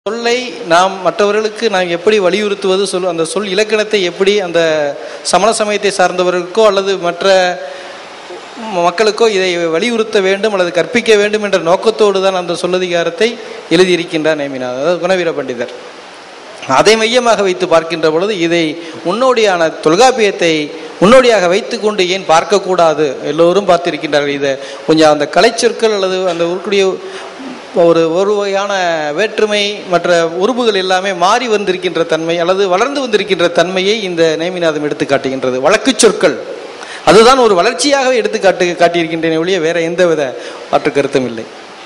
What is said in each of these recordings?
சொல்லை நாம் மற்றவர்களுக்கு நாம் எப்படி வலியுறுத்துவது சொல் அந்த சொல் இலக்கணத்தை எப்படி அந்த சமண சமயத்தை சார்ந்தவர்களுக்கோ அல்லது மற்ற மக்களுக்கோ இதை வலியுறுத்த வேண்டும் அல்லது கற்பிக்க வேண்டும் என்ற நோக்கத்தோடு தான் அந்த சொல்லதிகாரத்தை எழுதியிருக்கின்றார் நேமினார் அதாவது குணவீர பண்டிதர் அதை மையமாக வைத்து பார்க்கின்ற பொழுது இதை முன்னோடியான தொல்காப்பியத்தை முன்னோடியாக வைத்துக்கொண்டு ஏன் பார்க்கக்கூடாது எல்லோரும் பார்த்திருக்கின்றார்கள் இதை கொஞ்சம் அந்த கலைச்சொற்கள் அல்லது அந்த உருக்குடைய ஒரு ஒரு வகையான வேற்றுமை மற்ற உருபுகள் எல்லாமே மாறி வந்திருக்கின்ற தன்மை அல்லது வளர்ந்து வந்திருக்கின்ற தன்மையை இந்த நேமிநாதம் எடுத்து காட்டுகின்றது வழக்குச் சொற்கள் அதுதான் ஒரு வளர்ச்சியாகவே எடுத்து காட்டு காட்டியிருக்கின்றன ஒழிய வேற எந்த வித மாற்று கருத்தும் இல்லை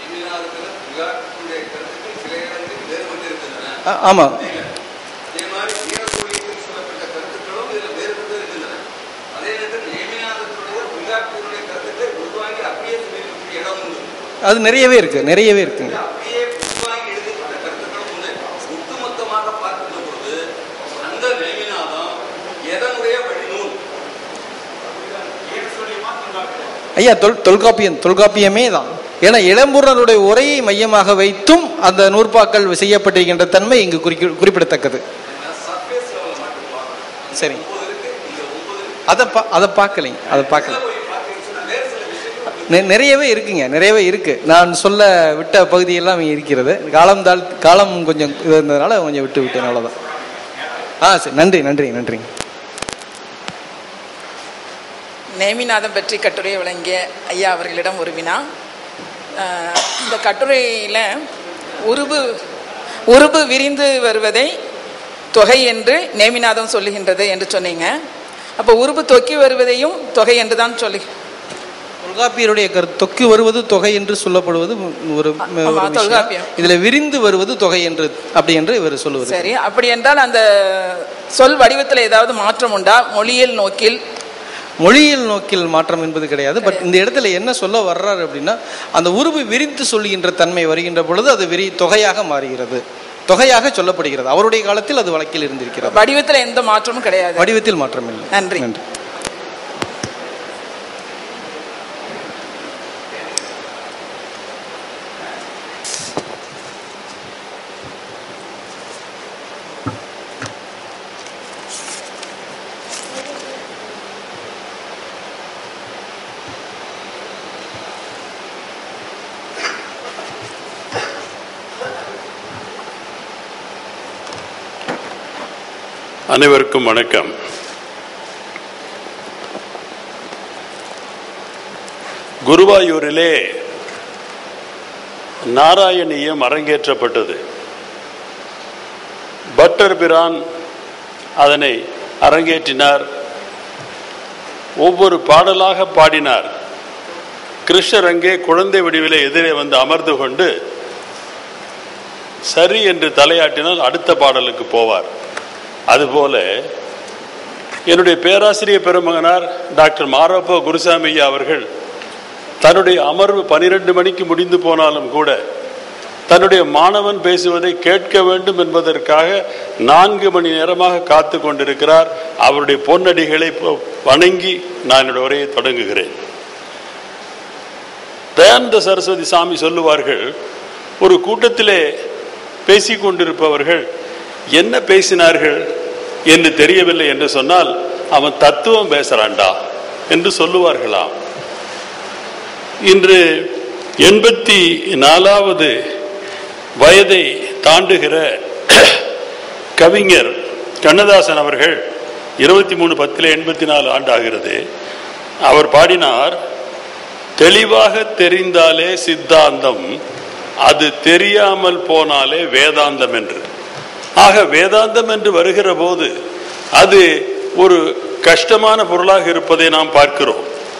ஆ- ஆமா அதே மாதிரி வீரசூரியத்தில் சொல்லப்பட்ட கருத்துக்களும் இதுல வேறுபட்டு இருக்கின்றன அதே நேரத்தில் நேமிநாதத்துடைய உள்காட்டினுடைய கருத்துக்களை உள்வாங்கி அப்படியே சொல்லியிருக்கக்கூடிய இடம் உண்டு அது நிறையவே இருக்கு நிறையவே இருக்குங்க அப்படியே உள்வாங்கி எழுதப்பட்ட கருத்துக்களும் உண்டு ஒட்டுமொத்தமாக பார்க்கின்ற பொழுது அந்த நேமிநாதம் எதனுடைய வழிநூல் ஐயா தொல் தொல்காப்பியம் தொல்காப்பியமே தான் ஏன்னா இளம்பூரனுடைய உரையை மையமாக வைத்தும் அந்த நூற்பாக்கள் செய்யப்பட்டிருக்கின்ற தன்மை இங்கு குறிக்க குறிப்பிடத்தக்கது சர்ஃபேஸ் லெவலில் மட்டும் பார்க்கணும் சரி ஒன்பது இருக்கு இந்த ஒன்பது இருக்கு அதை பா அதை பார்க்கலைங்க அதை பார்க்கல போய் பார்த்தீங்கன்னு சொன்னா வேறு சில விஷயங்கள் நெ- நிறையவே இருக்குங்க நிறையவே இருக்கு நான் சொல்ல விட்ட பகுதியெல்லாம் இங்க இருக்கிறது காலம் தாழ் காலம் கொஞ்சம் இது இருந்ததுனால கொஞ்சம் விட்டு விட்டேன் அவ்வளோதான் ஆ சரி நன்றி நன்றி நன்றிங்க நேமிநாதம் பற்றி கட்டுரை வழங்கிய ஐயா அவர்களிடம் ஒரு வினா அஹ், இந்த கட்டுரையில் உருபு உருபு விரிந்து வருவதை தொகை என்று நேமிநாதம் சொல்லுகின்றது என்று சொன்னீங்க அப்போ உருபு தொக்கி வருவதையும் தொகை என்று தான் சொல்லி தொல்காப்பியருடைய கருத்து தொக்கி வருவது தொகை என்று சொல்லப்படுவது ஒரு ஆமா, ஒரு விஷயம். தொல்காப்பியம். இதுல விரிந்து வருவது தொகை என்று அப்படி என்று இவர் சொல்லுவது சரி அப்படி என்றால் அந்த சொல் வடிவத்தில் ஏதாவது மாற்றம் உண்டா மொழியியல் நோக்கில் மொழியியல் நோக்கில் மாற்றம் என்பது கிடையாது பட் இந்த இடத்துல என்ன சொல்ல வர்றாரு அப்படின்னா அந்த உருவு விரித்து சொல்லுகின்ற தன்மை வருகின்ற பொழுது அது விரி தொகையாக மாறுகிறது தொகையாக சொல்லப்படுகிறது அவருடைய காலத்தில் அது வழக்கில் இருந்திருக்கிறது வடிவத்தில் எந்த மாற்றமும் கிடையாது வடிவத்தில் மாற்றம் இல்லை நன்றி. நன்றி அனைவருக்கும் வணக்கம் குருவாயூரிலே நாராயணியம் அரங்கேற்றப்பட்டது பட்டர் பிரான் அதனை அரங்கேற்றினார் ஒவ்வொரு பாடலாக பாடினார் கிருஷ்ணர் அங்கே குழந்தை வடிவிலே எதிரே வந்து அமர்ந்து கொண்டு சரி என்று தலையாட்டினால் அடுத்த பாடலுக்கு போவார் அதுபோல என்னுடைய பேராசிரியர் பெருமகனார் டாக்டர் மாரப்போ குருசாமி ஐயா அவர்கள் தன்னுடைய அமர்வு பனிரெண்டு மணிக்கு முடிந்து போனாலும் கூட தன்னுடைய மாணவன் பேசுவதை கேட்க வேண்டும் என்பதற்காக நான்கு மணி நேரமாக காத்து கொண்டிருக்கிறார் அவருடைய பொன்னடிகளை ப- வணங்கி நான் என்னுடைய உரையை தொடங்குகிறேன் தயானந்த சரஸ்வதி சாமி சொல்லுவார்கள் ஒரு கூட்டத்திலே பேசிக் கொண்டிருப்பவர்கள் என்ன பேசினார்கள் என்று தெரியவில்லை என்று சொன்னால் அவன் தத்துவம் பேசுறான்டா என்று சொல்லுவார்களாம் இன்று எண்பத்தி நாலாவது வயதை தாண்டுகிற கவிஞர் கண்ணதாசன் அவர்கள் இருபத்தி மூணு பத்தில் எண்பத்தி நாலு ஆண்டு ஆகிறது அவர் பாடினார் தெளிவாக தெரிந்தாலே சித்தாந்தம் அது தெரியாமல் போனாலே வேதாந்தம் என்று ஆக வேதாந்தம் என்று வருகிற போது அது ஒரு கஷ்டமான பொருளாக இருப்பதை நாம் பார்க்கிறோம்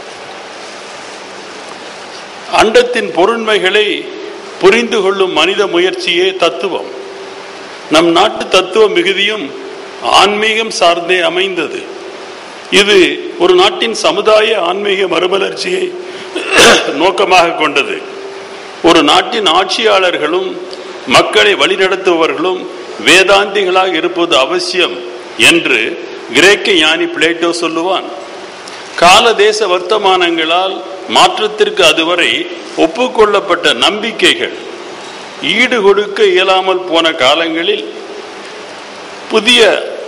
அண்டத்தின் பொருண்மைகளை புரிந்து கொள்ளும் மனித முயற்சியே தத்துவம் நம் நாட்டு தத்துவ மிகுதியும் ஆன்மீகம் சார்ந்தே அமைந்தது இது ஒரு நாட்டின் சமுதாய ஆன்மீக மறுமலர்ச்சியை நோக்கமாக கொண்டது ஒரு நாட்டின் ஆட்சியாளர்களும் மக்களை வழிநடத்துபவர்களும் வேதாந்திகளாக இருப்பது அவசியம் என்று கிரேக்க ஞானி பிளேட்டோ சொல்லுவான் கால தேச வர்த்தமானங்களால் மாற்றத்திற்கு அதுவரை ஒப்புக்கொள்ளப்பட்ட நம்பிக்கைகள் ஈடு கொடுக்க இயலாமல் போன காலங்களில் புதிய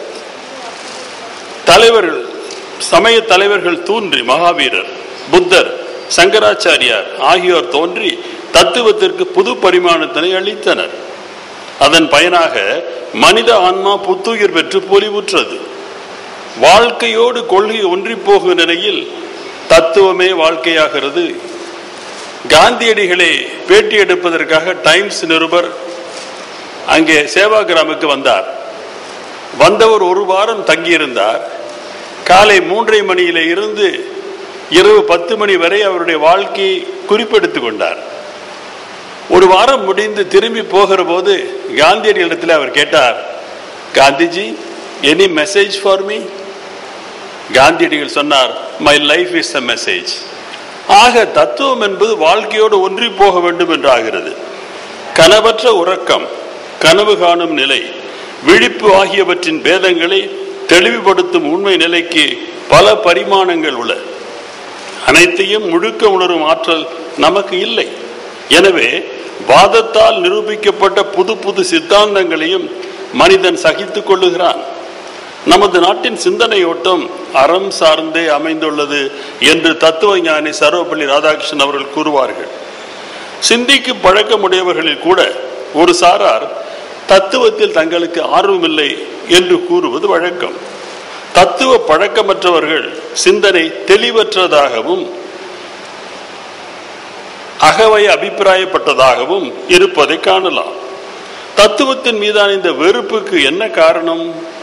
தலைவர்கள் சமய தலைவர்கள் தோன்றி மகாவீரர் புத்தர் சங்கராச்சாரியார் ஆகியோர் தோன்றி தத்துவத்திற்கு புது பரிமாணத்தினை அளித்தனர் அதன் பயனாக மனித ஆன்மா புத்துயிர் பெற்று பொலிவுற்றது வாழ்க்கையோடு கொள்கை ஒன்றி போகும் நிலையில் தத்துவமே வாழ்க்கையாகிறது காந்தியடிகளை பேட்டி எடுப்பதற்காக டைம்ஸ் நிருபர் அங்கே சேவாகிராமுக்கு வந்தார் வந்தவர் ஒரு வாரம் தங்கியிருந்தார் காலை மூன்றரை மணியில இருந்து இரவு பத்து மணி வரை அவருடைய வாழ்க்கையை குறிப்பெடுத்துக் கொண்டார் ஒரு வாரம் முடிந்து திரும்பி போகிற போது காந்தியடிகளிடத்தில் அவர் கேட்டார் Gandhiji any message for me காந்தியடிகள் சொன்னார் my life is a message ஆக தத்துவம் என்பது வாழ்க்கையோடு ஒன்றி போக வேண்டும் என்று ஆகிறது கனவற்ற உறக்கம் கனவு காணும் நிலை விழிப்பு ஆகியவற்றின் பேதங்களை தெளிவுபடுத்தும் உண்மை நிலைக்கு பல பரிமாணங்கள் உள்ள அனைத்தையும் முழுக்க உணரும் ஆற்றல் நமக்கு இல்லை எனவே வாதத்தால் நிரூபிக்கப்பட்ட புது புது சித்தாந்தங்களையும் மனிதன் சகித்துக் கொள்ளுகிறான் நமது நாட்டின் சிந்தனை ஓட்டம் அறம் சார்ந்தே அமைந்துள்ளது என்று தத்துவ ஞானி சர்வப்பள்ளி ராதாகிருஷ்ணன் அவர்கள் கூறுவார்கள் சிந்திக்கு பழக்கமுடையவர்களில் கூட ஒரு சாரார் தத்துவத்தில் தங்களுக்கு ஆர்வமில்லை என்று கூறுவது வழக்கம் தத்துவ பழக்கமற்றவர்கள் சிந்தனை தெளிவற்றதாகவும் அகவை அபிப்பிராயப்பட்டதாகவும் இருப்பதை காணலாம் தத்துவத்தின் மீதான இந்த வெறுப்புக்கு என்ன காரணம்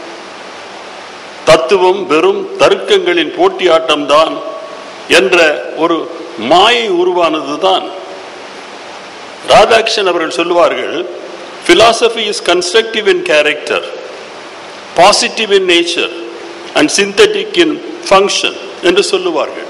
தத்துவம் வெறும் தர்க்கங்களின் போட்டியாட்டம்தான் என்ற ஒரு மாயை உருவானதுதான் ராதாகிருஷ்ணன் அவர்கள் சொல்லுவார்கள் philosophy is constructive in character positive in nature and synthetic in function என்று சொல்லுவார்கள்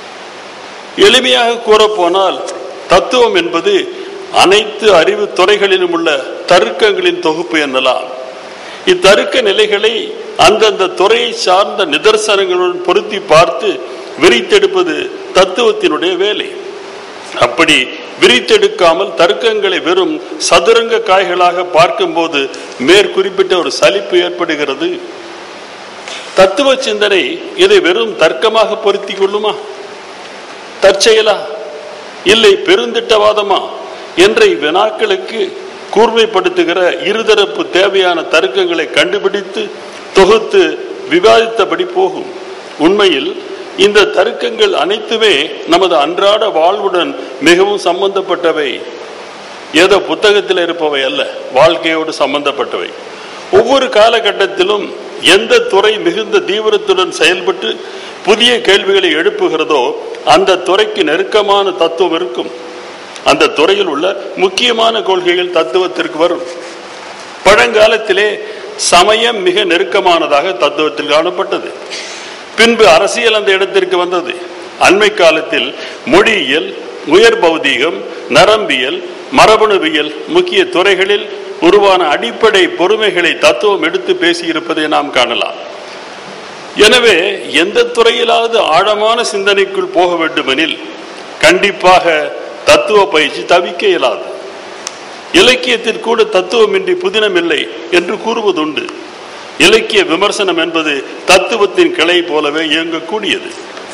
எளிமையாக கூறப்போனால் தத்துவம் என்பது அனைத்து அறிவு துறைகளிலும் உள்ள தருக்கங்களின் தொகுப்பு எனலாம் இத்தருக்க நிலைகளை அந்தந்த துறையை சார்ந்த நிதர்சனங்களுடன் பொருத்தி பார்த்து விரித்தெடுப்பது தத்துவத்தினுடைய வேலை அப்படி விரித்தெடுக்காமல் தர்க்கங்களை வெறும் சதுரங்க காய்களாக பார்க்கும்போது மேற்குறிப்பிட்ட ஒரு சலிப்பு ஏற்படுகிறது தத்துவ சிந்தனை இதை வெறும் தர்க்கமாக பொருத்தி கொள்ளுமா தற்செயலா இல்லை பெருந்திட்டவாதமா என்ற இவ்வினாக்களுக்கு கூர்மைப்படுத்துகிற இருதரப்பு தேவையான தர்க்கங்களை கண்டுபிடித்து தொகுத்து விவாதித்தபடி போகும் உண்மையில் இந்த தர்க்கங்கள் அனைத்துமே நமது அன்றாட வாழ்வுடன் மிகவும் சம்பந்தப்பட்டவை ஏதோ புத்தகத்தில் இருப்பவை அல்ல வாழ்க்கையோடு சம்பந்தப்பட்டவை ஒவ்வொரு காலகட்டத்திலும் எந்த துறை மிகுந்த தீவிரத்துடன் செயல்பட்டு புதிய கேள்விகளை எழுப்புகிறதோ அந்த துறைக்கு நெருக்கமான தத்துவம் இருக்கும் அந்த துறையில் உள்ள முக்கியமான கொள்கைகள் தத்துவத்திற்கு வரும் பழங்காலத்திலே சமயம் மிக நெருக்கமானதாக தத்துவத்தில் காணப்பட்டது பின்பு அரசியல் அந்த இடத்திற்கு வந்தது அண்மை காலத்தில் மொழியியல் உயர் பௌதீகம் நரம்பியல் மரபணுவியல் முக்கிய துறைகளில் உருவான அடிப்படை பொறுமைகளை தத்துவம் எடுத்து பேசியிருப்பதை நாம் காணலாம் எனவே எந்த துறையிலாவது ஆழமான சிந்தனைக்குள் போக வேண்டுமெனில் கண்டிப்பாக தத்துவ பயிற்சி தவிக்க இயலாது இலக்கியத்தில் கூட தத்துவமின்றி புதினம் இல்லை என்று கூறுவதுண்டு இலக்கிய விமர்சனம் என்பது தத்துவத்தின் கிளை போலவே இயங்கக்கூடியது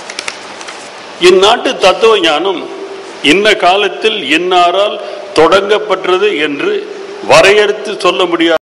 இந்நாட்டு தத்துவ ஞானம் இன்ன காலத்தில் இன்னாரால் தொடங்கப்பட்டது என்று வரையறுத்து சொல்ல முடியாது